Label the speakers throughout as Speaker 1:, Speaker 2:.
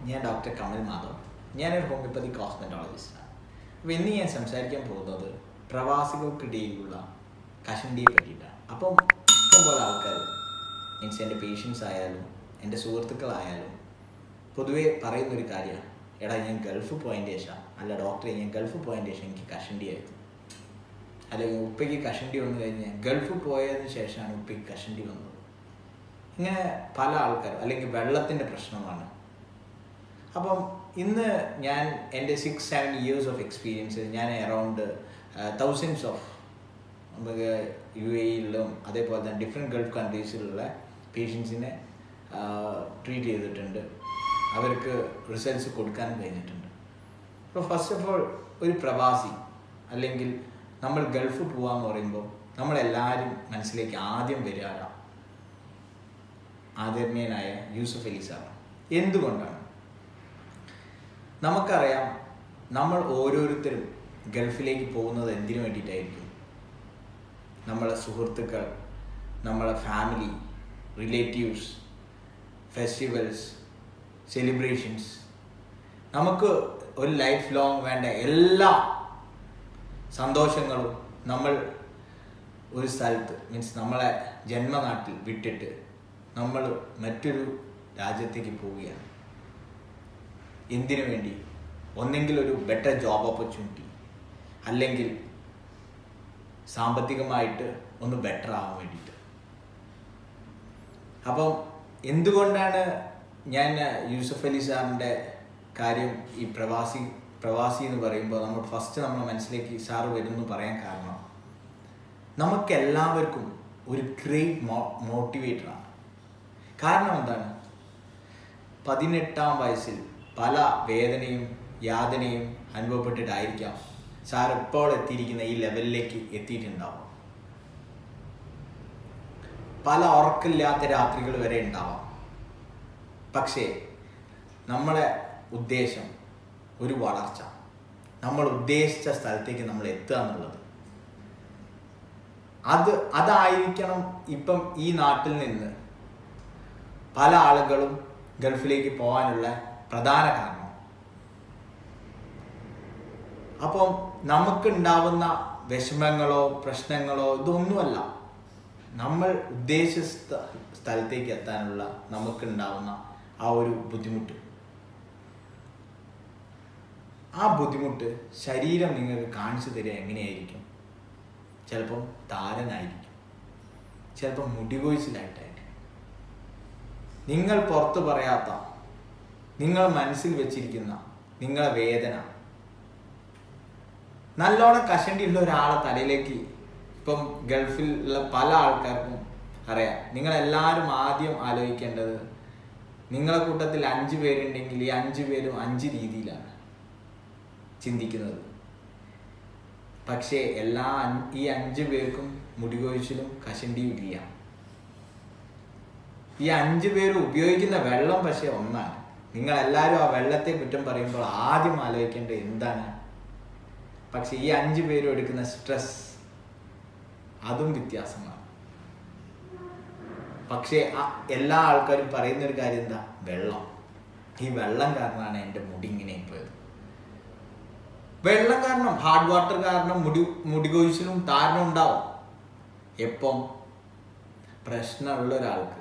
Speaker 1: ഞാൻ ഡോക്ടർ കമൽ മാധവ് ഞാനൊരു ഹോമിയോപ്പതി കോസ്മെറ്റോളജിസ്റ്റാണ് അപ്പോൾ ഇന്ന് ഞാൻ സംസാരിക്കാൻ പോകുന്നത് പ്രവാസികൾക്കിടയിലുള്ള കഷണ്ടിയെ പറ്റിയിട്ടാണ് അപ്പം ഇഷ്ടംപോലെ ആൾക്കാർ മീൻസ് എൻ്റെ പേഷ്യൻസ് ആയാലും എൻ്റെ സുഹൃത്തുക്കളായാലും പൊതുവേ പറയുന്നൊരു കാര്യമാണ് എടാ ഞാൻ ഗൾഫ് പോയതിൻ്റെ ശേഷം അല്ല ഡോക്ടറെ ഞാൻ ഗൾഫ് പോയതിൻ്റെ ശേഷം എനിക്ക് കഷണ്ടിയായിരുന്നു അല്ലെങ്കിൽ ഉപ്പയ്ക്ക് കഷണ്ടി വന്നു കഴിഞ്ഞാൽ ഗൾഫ് പോയതിന് ശേഷമാണ് ഉപ്പയ്ക്ക് കഷണ്ടി വന്നത് ഇങ്ങനെ പല ആൾക്കാരും അല്ലെങ്കിൽ വെള്ളത്തിൻ്റെ പ്രശ്നമാണ് അപ്പം ഇന്ന് ഞാൻ എൻ്റെ six seven years of experience ഞാൻ അറൗണ്ട് തൗസൻഡ്സ് ഓഫ് നമുക്ക് യു എയിലും അതേപോലെ തന്നെ ഡിഫറെൻറ്റ് ഗൾഫ് കൺട്രീസിലുള്ള പേഷ്യൻസിനെ ട്രീറ്റ് ചെയ്തിട്ടുണ്ട് അവർക്ക് റിസൾട്ട്സ് കൊടുക്കാനും കഴിഞ്ഞിട്ടുണ്ട് അപ്പോൾ ഫസ്റ്റ് ഓഫ് ഓൾ ഒരു പ്രവാസി അല്ലെങ്കിൽ നമ്മൾ ഗൾഫ് പോവാന്ന് പറയുമ്പോൾ നമ്മളെല്ലാവരും മനസ്സിലേക്ക് ആദ്യം വരിക ആദരണീയനായ യൂസഫ് അലി സാറാണ് എന്തുകൊണ്ടാണ് നമുക്കറിയാം നമ്മൾ ഓരോരുത്തരും ഗൾഫിലേക്ക് പോകുന്നത് എന്തിനു വേണ്ടിയിട്ടായിരിക്കും നമ്മളെ സുഹൃത്തുക്കൾ നമ്മളെ ഫാമിലി റിലേറ്റീവ്സ് ഫെസ്റ്റിവൽസ് സെലിബ്രേഷൻസ് നമുക്ക് ഒരു ലൈഫ് ലോങ് വേണ്ട എല്ലാ സന്തോഷങ്ങളും നമ്മൾ ഒരു സ്ഥലത്ത് മീൻസ് നമ്മളെ ജന്മനാട്ടിൽ വിട്ടിട്ട് നമ്മൾ മറ്റൊരു രാജ്യത്തേക്ക് പോവുകയാണ് എന്തിനു വേണ്ടി ഒന്നെങ്കിൽ ഒരു ബെറ്റർ ജോബ് ഓപ്പർച്യൂണിറ്റി അല്ലെങ്കിൽ സാമ്പത്തികമായിട്ട് ഒന്ന് ബെറ്റർ ആവാൻ വേണ്ടിയിട്ട് അപ്പം എന്തുകൊണ്ടാണ് ഞാൻ യൂസഫ് അലി സാറിൻ്റെ കാര്യം ഈ പ്രവാസി പ്രവാസി എന്ന് പറയുമ്പോൾ നമ്മൾ ഫസ്റ്റ് നമ്മുടെ മനസ്സിലേക്ക് സാറ് വരുന്നു പറയാൻ കാരണം നമുക്കെല്ലാവർക്കും ഒരു ഗ്രേറ്റ് മോ മോട്ടിവേറ്ററാണ് കാരണം എന്താണ് പതിനെട്ടാം വയസ്സിൽ പല വേദനയും യാതനയും അനുഭവപ്പെട്ടിട്ടായിരിക്കാം സാർ ഇപ്പോൾ എത്തിയിരിക്കുന്ന ഈ ലെവലിലേക്ക് എത്തിയിട്ടുണ്ടാവും പല ഉറക്കില്ലാത്ത രാത്രികൾ വരെ ഉണ്ടാവാം പക്ഷേ നമ്മളെ ഉദ്ദേശം ഒരു വളർച്ച നമ്മൾ ഉദ്ദേശിച്ച സ്ഥലത്തേക്ക് നമ്മൾ എത്തുക എന്നുള്ളത് അത് അതായിരിക്കണം ഇപ്പം ഈ നാട്ടിൽ നിന്ന് പല ആളുകളും ഗൾഫിലേക്ക് പോകാനുള്ള പ്രധാന കാരണം അപ്പം നമുക്കുണ്ടാവുന്ന വിഷമങ്ങളോ പ്രശ്നങ്ങളോ ഇതൊന്നുമല്ല നമ്മൾ ഉദ്ദേശിച്ച സ്ഥലത്തേക്ക് എത്താനുള്ള നമുക്കുണ്ടാവുന്ന ആ ഒരു ബുദ്ധിമുട്ട് ആ ബുദ്ധിമുട്ട് ശരീരം നിങ്ങൾക്ക് കാണിച്ചു തരിക എങ്ങനെയായിരിക്കും ചിലപ്പം താരനായിരിക്കും ചിലപ്പം മുടികൊഴിച്ചിലായിട്ടായിരിക്കും നിങ്ങൾ പുറത്തു പറയാത്ത നിങ്ങൾ മനസ്സിൽ വെച്ചിരിക്കുന്ന നിങ്ങളെ വേദന നല്ലോണം കഷണ്ടിയുള്ള ഒരാളെ തലയിലേക്ക് ഇപ്പം ഗൾഫിലുള്ള പല ആൾക്കാർക്കും അറിയാം നിങ്ങളെല്ലാവരും ആദ്യം ആലോചിക്കേണ്ടത് നിങ്ങളെ കൂട്ടത്തിൽ അഞ്ച് പേരുണ്ടെങ്കിൽ ഈ അഞ്ച് പേരും അഞ്ച് രീതിയിലാണ് ചിന്തിക്കുന്നത് പക്ഷേ എല്ലാ ഈ അഞ്ച് പേർക്കും മുടികൊഴിച്ചിലും കഷണ്ടിയും ഇല്ല ഈ അഞ്ച് പേര് ഉപയോഗിക്കുന്ന വെള്ളം പക്ഷെ ഒന്നാണ് നിങ്ങൾ എല്ലാവരും ആ വെള്ളത്തെ കുറ്റം പറയുമ്പോൾ ആദ്യം ആലോചിക്കേണ്ടത് എന്താണ് പക്ഷെ ഈ അഞ്ച് പേരും എടുക്കുന്ന സ്ട്രെസ് അതും വ്യത്യാസമാണ് പക്ഷേ എല്ലാ ആൾക്കാരും പറയുന്ന ഒരു കാര്യം എന്താ വെള്ളം ഈ വെള്ളം കാരണമാണ് എൻ്റെ മുടി ഇങ്ങനെ പോയത് വെള്ളം കാരണം ഹാർഡ് വാട്ടർ കാരണം മുടി മുടി കൊഴിച്ചിലും താരണം ഉണ്ടാവും എപ്പം പ്രശ്നമുള്ള ഒരാൾക്ക്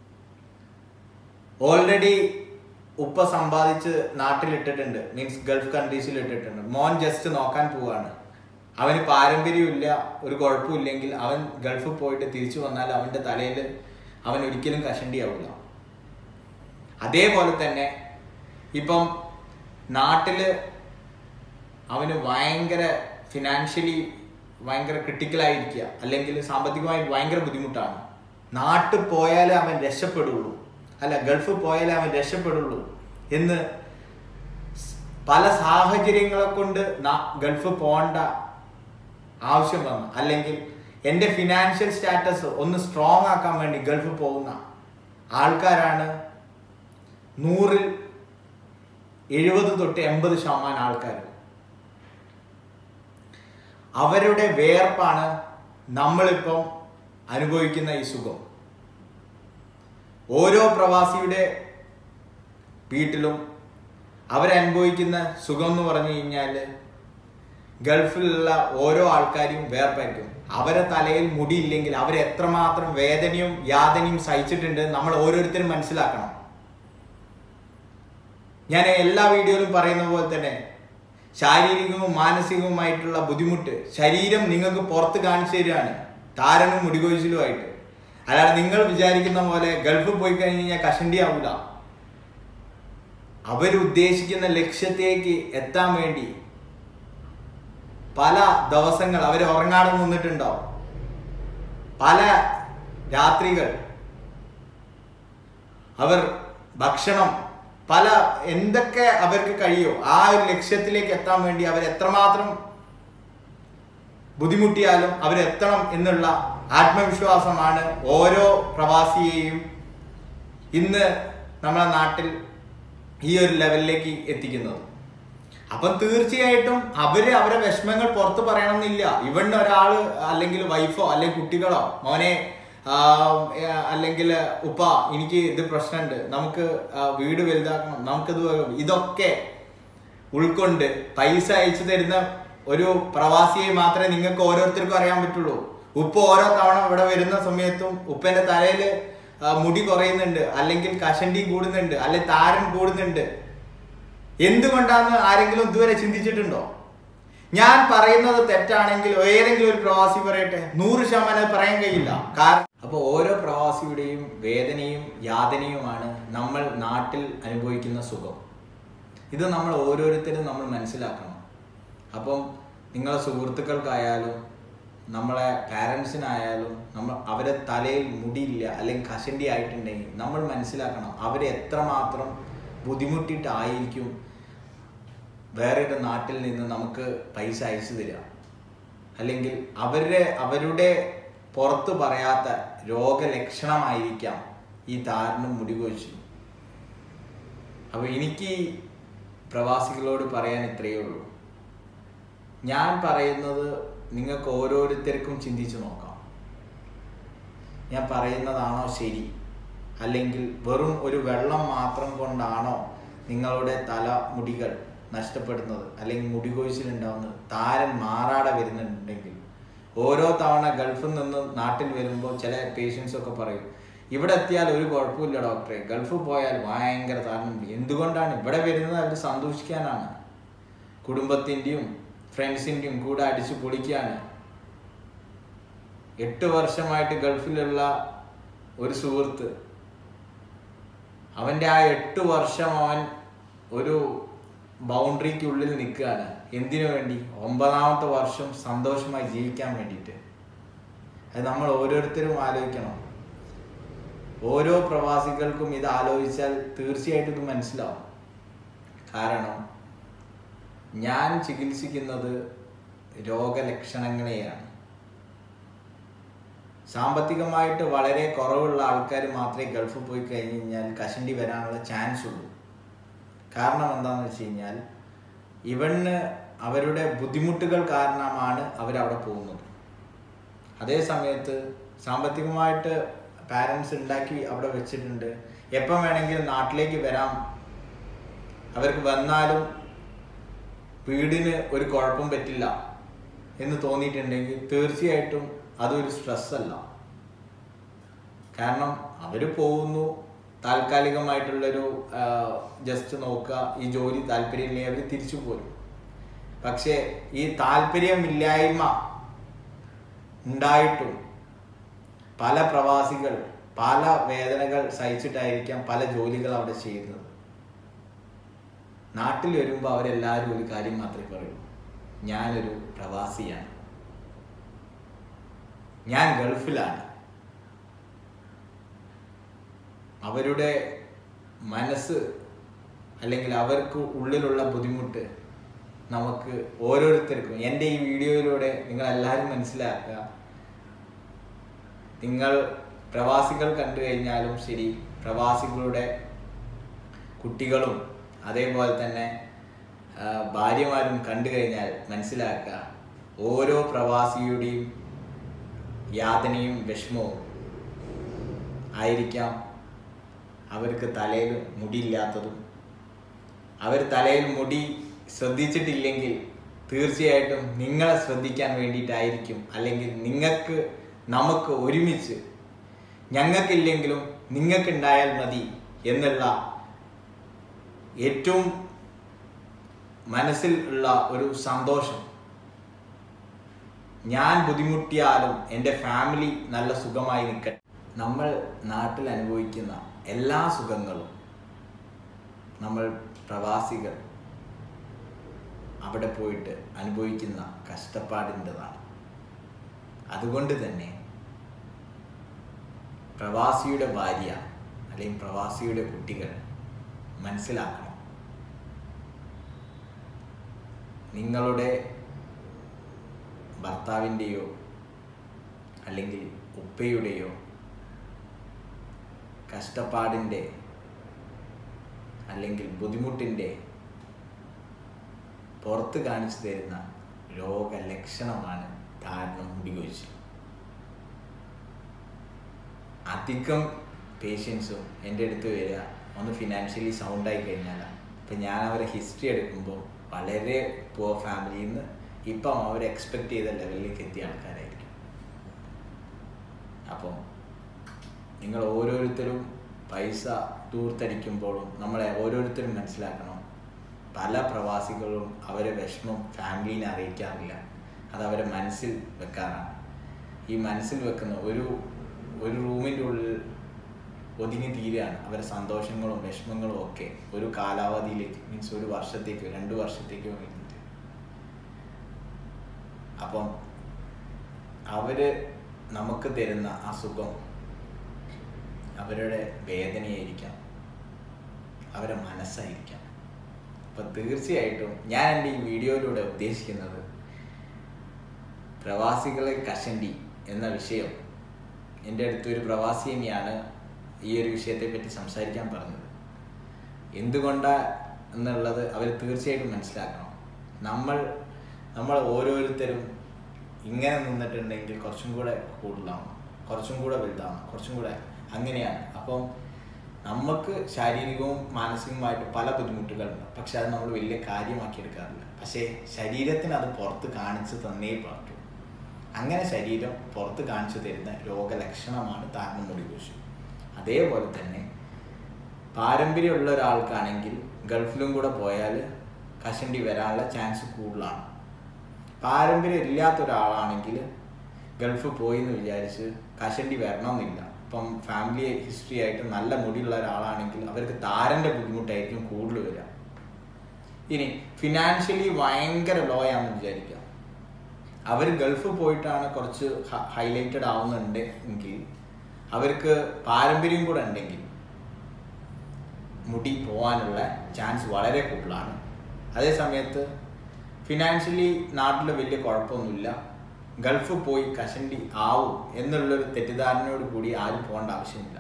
Speaker 1: ഓൾറെഡി ഉപ്പ സമ്പാദിച്ച് നാട്ടിലിട്ടിട്ടുണ്ട് മീൻസ് ഗൾഫ് കൺട്രീസിൽ ഇട്ടിട്ടുണ്ട് മോൻ ജസ്റ്റ് നോക്കാൻ പോവാണ് അവന് പാരമ്പര്യമില്ല ഒരു കുഴപ്പമില്ലെങ്കിൽ അവൻ ഗൾഫിൽ പോയിട്ട് തിരിച്ചു വന്നാൽ അവൻ്റെ തലയിൽ അവൻ ഒരിക്കലും കഷണ്ടിയാവില്ല അതേപോലെ തന്നെ ഇപ്പം നാട്ടില് അവന് ഭയങ്കര ഫിനാൻഷ്യലി ഭയങ്കര ക്രിട്ടിക്കലായിരിക്കുക അല്ലെങ്കിൽ സാമ്പത്തികമായി ഭയങ്കര ബുദ്ധിമുട്ടാണ് നാട്ടിൽ പോയാലേ അവൻ രക്ഷപ്പെടുള്ളൂ അല്ല ഗൾഫ് പോയാലേ അവൻ രക്ഷപ്പെടുള്ളൂ എന്ന് പല സാഹചര്യങ്ങളെ കൊണ്ട് ഗൾഫ് പോകേണ്ട ആവശ്യം വന്നു അല്ലെങ്കിൽ എൻ്റെ ഫിനാൻഷ്യൽ സ്റ്റാറ്റസ് ഒന്ന് സ്ട്രോങ് ആക്കാൻ വേണ്ടി ഗൾഫ് പോകുന്ന ആൾക്കാരാണ് നൂറിൽ എഴുപത് തൊട്ട് എൺപത് ശതമാനം ആൾക്കാർ അവരുടെ വേർപ്പാണ് നമ്മളിപ്പം അനുഭവിക്കുന്ന ഈ സുഖം ഓരോ പ്രവാസിയുടെ വീട്ടിലും അവരനുഭവിക്കുന്ന സുഖം എന്ന് പറഞ്ഞു കഴിഞ്ഞാൽ ഗൾഫിലുള്ള ഓരോ ആൾക്കാരും വേർപായിരിക്കും അവരെ തലയിൽ മുടിയില്ലെങ്കിൽ അവർ എത്രമാത്രം വേദനയും യാതനയും സഹിച്ചിട്ടുണ്ട് നമ്മൾ ഓരോരുത്തരും മനസ്സിലാക്കണം ഞാൻ എല്ലാ വീഡിയോയിലും പറയുന്ന പോലെ തന്നെ ശാരീരികവും മാനസികവുമായിട്ടുള്ള ബുദ്ധിമുട്ട് ശരീരം നിങ്ങൾക്ക് പുറത്ത് കാണിച്ചു തരികയാണ് താരനും മുടികൊഴിച്ചിലുമായിട്ട് അല്ലാതെ നിങ്ങൾ വിചാരിക്കുന്ന പോലെ ഗൾഫിൽ പോയി കഴിഞ്ഞ് കഴിഞ്ഞാൽ കഷണ്ടി ആവൂല അവരുദ്ദേശിക്കുന്ന ലക്ഷ്യത്തേക്ക് എത്താൻ വേണ്ടി പല ദിവസങ്ങൾ അവർ ഉറങ്ങാതെ നിന്നിട്ടുണ്ടാവും പല രാത്രികൾ അവർ ഭക്ഷണം പല എന്തൊക്കെ അവർക്ക് കഴിയോ ആ ഒരു ലക്ഷ്യത്തിലേക്ക് എത്താൻ വേണ്ടി അവർ എത്രമാത്രം ബുദ്ധിമുട്ടിയാലും അവരെത്തണം എന്നുള്ള ആത്മവിശ്വാസമാണ് ഓരോ പ്രവാസിയെയും ഇന്ന് നമ്മുടെ നാട്ടിൽ ഈ ഒരു ലെവലിലേക്ക് എത്തിക്കുന്നത് അപ്പം തീർച്ചയായിട്ടും അവര് അവരെ വിഷമങ്ങൾ പുറത്ത് പറയണമെന്നില്ല ഇവിടെ ഒരാള് അല്ലെങ്കിൽ വൈഫോ അല്ലെങ്കിൽ കുട്ടികളോ മോനെ അല്ലെങ്കിൽ ഉപ്പ എനിക്ക് ഇത് പ്രശ്നമുണ്ട് നമുക്ക് ആ, വീട് വലുതാക്കണം നമുക്കിത് വേണം. ഇതൊക്കെ ഉൾക്കൊണ്ട് പൈസ അയച്ചു തരുന്ന ഒരു പ്രവാസിയെ മാത്രമേ നിങ്ങൾക്ക് ഓരോരുത്തർക്കും അറിയാൻ പറ്റുള്ളൂ ഉപ്പ് ഓരോ തവണ ഇവിടെ വരുന്ന സമയത്തും ഉപ്പന്റെ തലയില് ആ, മുടി കുറയുന്നുണ്ട് അല്ലെങ്കിൽ കഷണ്ടി കൂടുന്നുണ്ട് അല്ലെങ്കിൽ താരൻ കൂടുന്നുണ്ട് എന്തുകൊണ്ടാന്ന് ആരെങ്കിലും ഇതുവരെ ചിന്തിച്ചിട്ടുണ്ടോ ഞാൻ പറയുന്നത് തെറ്റാണെങ്കിൽ ഏതെങ്കിലും ഒരു പ്രവാസി പറയട്ടെ നൂറ് ശതമാനം അത് പറയാൻ കഴിയില്ല കാരണം അപ്പോൾ ഓരോ പ്രവാസിയുടെയും വേദനയും യാതനയുമാണ് നമ്മൾ നാട്ടിൽ അനുഭവിക്കുന്ന സുഖം ഇത് നമ്മൾ ഓരോരുത്തരും നമ്മൾ മനസ്സിലാക്കണം അപ്പം നിങ്ങളെ സുഹൃത്തുക്കൾക്കായാലും നമ്മളെ പാരൻസിനായാലും നമ്മൾ അവരെ തലയിൽ മുടിയില്ല അല്ലെങ്കിൽ കഷണ്ടി ആയിട്ടുണ്ടെങ്കിൽ നമ്മൾ മനസ്സിലാക്കണം അവരെ എത്രമാത്രം ബുദ്ധിമുട്ടിയിട്ടായിരിക്കും വേറൊരു നാട്ടിൽ നിന്ന് നമുക്ക് പൈസ അയച്ചു തരിക അല്ലെങ്കിൽ അവരുടെ അവരുടെ പുറത്ത് പറയാത്ത രോഗലക്ഷണമായിരിക്കാം ഈ താരനും മുടികൊഴിച്ചിലും അപ്പോൾ എനിക്ക് പ്രവാസികളോട് പറയാൻ ഇത്രയേ ഉള്ളൂ ഞാൻ പറയുന്നത് നിങ്ങൾക്ക് ഓരോരുത്തർക്കും ചിന്തിച്ചു നോക്കാം ഞാൻ പറയുന്നതാണോ ശരി അല്ലെങ്കിൽ വെറും ഒരു വെള്ളം മാത്രം കൊണ്ടാണോ നിങ്ങളുടെ തലമുടികൾ നഷ്ടപ്പെടുന്നത് അല്ലെങ്കിൽ മുടി കൊഴിച്ചിലുണ്ടാവുന്നത് താരൻ മാറാതെ വരുന്നുണ്ടെങ്കിൽ ഓരോ തവണ ഗൾഫിൽ നിന്ന് നാട്ടിൽ വരുമ്പോൾ ചില പേഷ്യൻസ് ഒക്കെ പറയും ഇവിടെ എത്തിയാൽ ഒരു കുഴപ്പമില്ല ഡോക്ടറെ ഗൾഫിൽ പോയാൽ ഭയങ്കര താരനുണ്ട് എന്തുകൊണ്ടാണ് ഇവിടെ വരുന്നത് അവർ സന്തോഷിക്കാനാണ് കുടുംബത്തിൻ്റെയും ഫ്രണ്ട്സിൻ്റെയും കൂടെ അടിച്ചു പൊളിക്കാണ് എട്ട് വർഷമായിട്ട് ഗൾഫിലുള്ള ഒരു സുഹൃത്ത് അവൻ്റെ ആ എട്ട് വർഷം അവൻ ഒരു ബൗണ്ടറിക്കുള്ളിൽ നിൽക്കുകയാണ് എന്തിനു വേണ്ടി ഒമ്പതാമത്തെ വർഷം സന്തോഷമായി ജീവിക്കാൻ വേണ്ടിയിട്ട് അത് നമ്മൾ ഓരോരുത്തരും ആലോചിക്കണം ഓരോ പ്രവാസികൾക്കും ഇത് ആലോചിച്ചാൽ തീർച്ചയായിട്ടും ഇത് മനസ്സിലാവും കാരണം ഞാൻ ചികിത്സിക്കുന്നത് രോഗലക്ഷണങ്ങളെയാണ് സാമ്പത്തികമായിട്ട് വളരെ കുറവുള്ള ആൾക്കാർ മാത്രമേ ഗൾഫിൽ പോയി കഴിഞ്ഞ് കഴിഞ്ഞാൽ കഷണ്ടി വരാനുള്ള ചാൻസ് ഉള്ളൂ കാരണം എന്താണെന്ന് വെച്ച് കഴിഞ്ഞാൽ ഇവന് അവരുടെ ബുദ്ധിമുട്ടുകൾ കാരണമാണ് അവരവിടെ പോകുന്നത് അതേ സമയത്ത് സാമ്പത്തികമായിട്ട് പാരൻസ് ഉണ്ടാക്കി അവിടെ വെച്ചിട്ടുണ്ട് എപ്പം വേണമെങ്കിലും നാട്ടിലേക്ക് വരാം അവർക്ക് വന്നാലും വീടിന് ഒരു കുഴപ്പം പറ്റില്ല എന്ന് തോന്നിയിട്ടുണ്ടെങ്കിൽ തീർച്ചയായിട്ടും അതൊരു സ്ട്രെസ് അല്ല കാരണം അവർ പോകുന്നു താൽക്കാലികമായിട്ടുള്ളൊരു ജസ്റ്റ് നോക്കുക ഈ ജോലി താല്പര്യമില്ലെങ്കിൽ അവർ തിരിച്ചു പോരും പക്ഷേ ഈ താല്പര്യമില്ലായ്മ ഉണ്ടായിട്ടും പല പ്രവാസികൾ പല വേദനകൾ സഹിച്ചിട്ടായിരിക്കാം പല ജോലികൾ അവിടെ ചെയ്യുന്നത് നാട്ടിൽ വരുമ്പോൾ അവരെല്ലാവരും ഒരു കാര്യം മാത്രമേ പറയൂ ഞാനൊരു പ്രവാസിയാണ് ഞാൻ ഗൾഫിലാണ് അവരുടെ മനസ്സ് അല്ലെങ്കിൽ അവർക്ക് ഉള്ളിലുള്ള ബുദ്ധിമുട്ട് നമുക്ക് ഓരോരുത്തർക്കും എൻ്റെ ഈ വീഡിയോയിലൂടെ നിങ്ങൾ എല്ലാവരും മനസ്സിലാക്കുക നിങ്ങൾ പ്രവാസികൾ കണ്ടു കഴിഞ്ഞാലും ശരി പ്രവാസികളുടെ കുട്ടികളും അതേപോലെ തന്നെ ആ, ഭാര്യമാരും കണ്ടു കഴിഞ്ഞാൽ മനസ്സിലാക്കുക ഓരോ പ്രവാസിയുടെയും യാതനയും വിഷമവും ആയിരിക്കാം അവർക്ക് തലയിൽ മുടിയില്ലാത്തതും അവർ തലയിൽ മുടി ശ്രദ്ധിച്ചിട്ടില്ലെങ്കിൽ തീർച്ചയായിട്ടും നിങ്ങളെ ശ്രദ്ധിക്കാൻ വേണ്ടിയിട്ടായിരിക്കും അല്ലെങ്കിൽ നിങ്ങൾക്ക് നമുക്ക് ഒരുമിച്ച് ഞങ്ങൾക്കില്ലെങ്കിലും നിങ്ങൾക്കുണ്ടായാൽ മതി എന്നുള്ള ഏറ്റവും മനസ്സിൽ ഉള്ള ഒരു സന്തോഷം ഞാൻ ബുദ്ധിമുട്ടിയാലും എൻ്റെ ഫാമിലി നല്ല സുഖമായി നിൽക്കട്ടെ നമ്മൾ നാട്ടിൽ അനുഭവിക്കുന്ന എല്ലാ സുഖങ്ങളും നമ്മൾ പ്രവാസികൾ അവിടെ പോയിട്ട് അനുഭവിക്കുന്ന കഷ്ടപ്പാടിൻ്റെതാണ് അതുകൊണ്ട് തന്നെ പ്രവാസിയുടെ ഭാര്യ അല്ലെങ്കിൽ പ്രവാസിയുടെ കുട്ടികൾ മനസ്സിലാക്കണം നിങ്ങളുടെ ഭർത്താവിൻ്റെയോ അല്ലെങ്കിൽ ഉപ്പയുടെയോ കഷ്ടപ്പാടിൻ്റെ അല്ലെങ്കിൽ ബുദ്ധിമുട്ടിൻ്റെ പുറത്ത് കാണിച്ചു തരുന്ന രോഗലക്ഷണമാണ് ധാരണം മുടികൊഴിച്ചിൽ അധികം പേഷ്യൻസും എൻ്റെ അടുത്ത് വരിക ഒന്ന് ഫിനാൻഷ്യലി സൗണ്ടായി കഴിഞ്ഞാൽ ഇപ്പം ഞാൻ അവരെ ഹിസ്റ്ററി എടുക്കുമ്പോൾ വളരെ പുവർ ഫാമിലിയിൽ നിന്ന് ഇപ്പം അവർ എക്സ്പെക്ട് ചെയ്ത ലെവലിലേക്ക് എത്തിയ ആൾക്കാരായിരിക്കും അപ്പം നിങ്ങൾ ഓരോരുത്തരും പൈസ ദൂർത്തടിക്കുമ്പോഴും നമ്മളെ ഓരോരുത്തരും മനസ്സിലാക്കണം പല പ്രവാസികളും അവരെ വിഷമം ഫാമിലീനെ അറിയിക്കാറില്ല അത് അവരെ മനസ്സിൽ വെക്കാറാണ് ഈ മനസ്സിൽ വെക്കുന്ന ഒരു ഒരു റൂമിൻ്റെ ഉള്ളിൽ ഒതുങ്ങി തീരുകയാണ് അവരുടെ സന്തോഷങ്ങളും വിഷമങ്ങളും ഒക്കെ ഒരു കാലാവധിയിലേക്ക് മീൻസ് ഒരു വർഷത്തേക്കോ രണ്ട് വർഷത്തേക്കോ വേണ്ടിയിട്ട് അപ്പം അവര് നമുക്ക് തരുന്ന ആ സുഖം അവരുടെ വേദനയായിരിക്കാം അവരുടെ മനസ്സായിരിക്കാം അപ്പം തീർച്ചയായിട്ടും ഞാൻ എൻ്റെ ഈ വീഡിയോയിലൂടെ ഉദ്ദേശിക്കുന്നത് പ്രവാസികളെ കഷണ്ടി എന്ന വിഷയം എൻ്റെ അടുത്ത് ഒരു പ്രവാസി തന്നെയാണ് ഈ ഒരു വിഷയത്തെ പറ്റി സംസാരിക്കാൻ പറഞ്ഞത് എന്തുകൊണ്ടാ എന്നുള്ളത് അവർ തീർച്ചയായിട്ടും മനസ്സിലാക്കണം നമ്മൾ നമ്മൾ ഓരോരുത്തരും ഇങ്ങനെ നിന്നിട്ടുണ്ടെങ്കിൽ കുറച്ചും കൂടെ കൂടുതലാണ് കുറച്ചും കൂടെ വലുതാണ് കുറച്ചും കൂടെ അങ്ങനെയാണ് അപ്പം നമുക്ക് ശാരീരികവും മാനസികവുമായിട്ട് പല ബുദ്ധിമുട്ടുകളുണ്ട് പക്ഷെ അത് നമ്മൾ വലിയ കാര്യമാക്കി എടുക്കാറില്ല പക്ഷേ ശരീരത്തിന് അത് പുറത്ത് കാണിച്ചു തന്നേ പറ്റൂ അങ്ങനെ ശരീരം പുറത്ത് കാണിച്ചു തരുന്ന രോഗലക്ഷണമാണ് താരണം മുടികോശം അതേപോലെ തന്നെ പാരമ്പര്യമുള്ള ഒരാൾക്കാണെങ്കിൽ ഗൾഫിലും കൂടെ പോയാൽ കഷണ്ടി വരാനുള്ള ചാൻസ് കൂടുതലാണ് പാരമ്പര്യം ഇല്ലാത്ത ഒരാളാണെങ്കിൽ ഗൾഫ് പോയി എന്ന് വിചാരിച്ച് കഷണ്ടി വരണമെന്നില്ല ഇപ്പം ഫാമിലി ഹിസ്റ്ററി ആയിട്ട് നല്ല മുടിയുള്ള ഒരാളാണെങ്കിൽ അവർക്ക് താരൻ്റെ ബുദ്ധിമുട്ടായിരിക്കും കൂടുതൽ വരിക ഇനി ഫിനാൻഷ്യലി ഭയങ്കര ലോ ആണെന്ന് വിചാരിക്കുക അവർ ഗൾഫ് പോയിട്ടാണ് കുറച്ച് ഹൈലൈറ്റഡ് ആവുന്നുണ്ട് എങ്കിൽ അവർക്ക് പാരമ്പര്യം കൂടെ ഉണ്ടെങ്കിൽ മുടി പോകാനുള്ള ചാൻസ് വളരെ കൂടുതലാണ് അതേ സമയത്ത് ഫിനാൻഷ്യലി നാട്ടിൽ വലിയ കുഴപ്പമൊന്നുമില്ല ഗൾഫ് പോയി കഷണ്ടി ആവും എന്നുള്ളൊരു തെറ്റിദ്ധാരണയോട് കൂടി ആരും പോകേണ്ട ആവശ്യമില്ല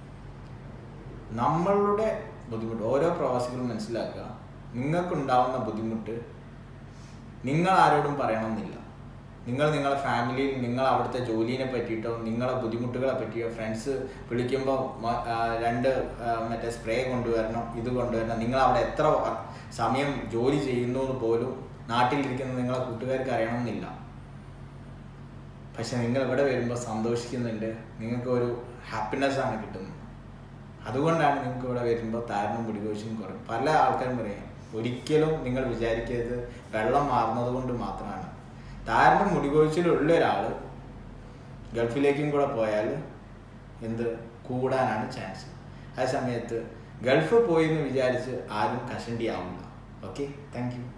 Speaker 1: നമ്മളുടെ ബുദ്ധിമുട്ട് ഓരോ പ്രവാസികളും മനസ്സിലാക്കുക നിങ്ങൾക്കുണ്ടാവുന്ന ബുദ്ധിമുട്ട് നിങ്ങൾ ആരോടും പറയണമെന്നില്ല നിങ്ങൾ നിങ്ങളുടെ ഫാമിലിയിൽ നിങ്ങൾ അവിടുത്തെ ജോലിനെ പറ്റിയിട്ടോ നിങ്ങളെ ബുദ്ധിമുട്ടുകളെ പറ്റിയോ ഫ്രണ്ട്സ് വിളിക്കുമ്പോൾ രണ്ട് മറ്റേ സ്പ്രേ കൊണ്ടുവരണം ഇത് കൊണ്ടുവരണം നിങ്ങൾ അവിടെ എത്ര സമയം ജോലി ചെയ്യുന്നു എന്ന് പോലും നാട്ടിലിരിക്കുന്ന നിങ്ങളെ കൂട്ടുകാർക്ക് അറിയണമെന്നില്ല പക്ഷെ നിങ്ങൾ ഇവിടെ വരുമ്പോൾ സന്തോഷിക്കുന്നുണ്ട് നിങ്ങൾക്ക് ഒരു ഹാപ്പിനെസ് ആണ് കിട്ടുന്നത് അതുകൊണ്ടാണ് നിങ്ങൾക്ക് ഇവിടെ വരുമ്പോൾ താരനും മുടികോശും കുറയും പല ആൾക്കാരും പറയും ഒരിക്കലും നിങ്ങൾ വിചാരിക്കരുത് വെള്ളം മാറുന്നത് കൊണ്ട് മാത്രമാണ് താരനും മുടികൊഴിച്ചിലുള്ള ഒരാൾ ഗൾഫിലേക്കും കൂടെ പോയാൽ എന്ത് കൂടാനാണ് ചാൻസ് ആ സമയത്ത് ഗൾഫ് പോയി എന്ന് വിചാരിച്ച് ആരും കഷണ്ടി ആവില്ല ഓക്കെ താങ്ക് യു